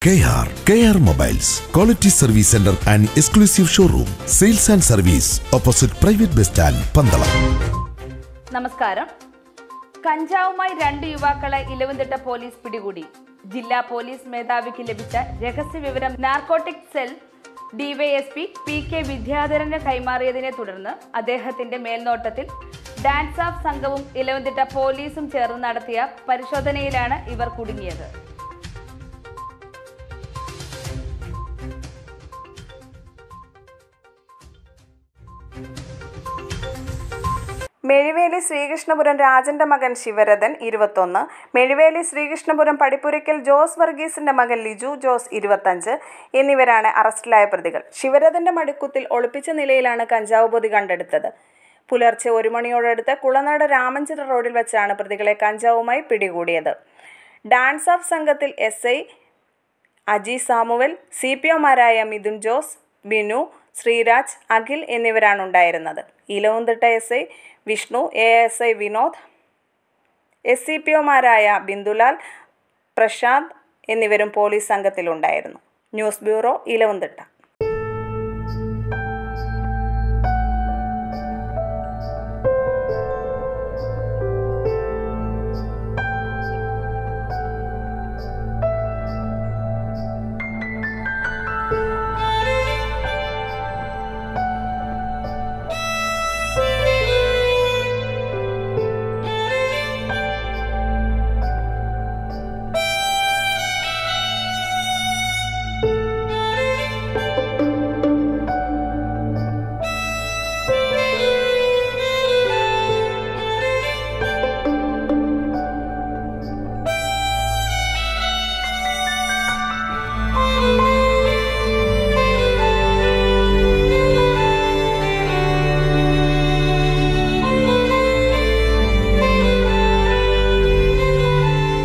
K R K R mobiles quality service centre and exclusive showroom sales and service opposite private bus stand Pandalam നമസ്കാരം കഞ്ചാവുമായി രണ്ട് യുവാക്കളെ Elavanthitta police പിടികൂടി ജില്ലാ police മേധാവിക്ക് ലഭിച്ച രഹസ്യ വിവരം narcotic cell DYSP P K വിദ്യാധരന് കൈമാറിയതിനെ തുടർന്ന് അദ്ദേഹത്തിന്റെ മേൽനോട്ടത്തിൽ ഡാൻസ് ഓഫ് സംഘവും ഇലവന്തിട്ട പോലീസും ചേർന്ന് നടത്തിയ പരിശോധനയിലാണ് ഇവർ കുടുങ്ങിയത് മെഴിവേലി ശ്രീകൃഷ്ണപുരം രാജന്റെ മകൻ ശിവരഥൻ ഇരുപത്തൊന്ന് മെഴിവേലി ശ്രീകൃഷ്ണപുരം പടിപ്പുരയ്ക്കൽ ജോസ് വർഗീസിന്റെ മകൻ ലിജു ജോസ് ഇരുപത്തഞ്ച് എന്നിവരാണ് അറസ്റ്റിലായ പ്രതികൾ ശിവരഥന്റെ മടിക്കുത്തിൽ ഒളിപ്പിച്ച നിലയിലാണ് കഞ്ചാവ് പൊതി കണ്ടെടുത്തത് പുലർച്ചെ ഒരു മണിയോടടുത്ത് കുളനാട് രാമഞ്ചിറ റോഡിൽ വെച്ചാണ് പ്രതികളെ കഞ്ചാവുമായി പിടികൂടിയത് ഡാൻസ് ഓഫ് സംഘത്തിൽ S I Aji Samuel C P ഒമാരായ മിഥുൻ ജോസ് ബിനു ശ്രീരാജ് അഖിൽ എന്നിവരാണ് ഉണ്ടായിരുന്നത് Elavumthitta S I Vishnu A S I Vinod S C P ഒമാരായ ബിന്ദുലാൽ പ്രശാന്ത് എന്നിവരും പോലീസ് സംഘത്തിലുണ്ടായിരുന്നു news bureau Elavumthitta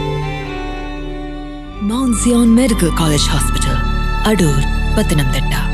Mount Zion Medical College Hospital, Adur, Patanamthitta.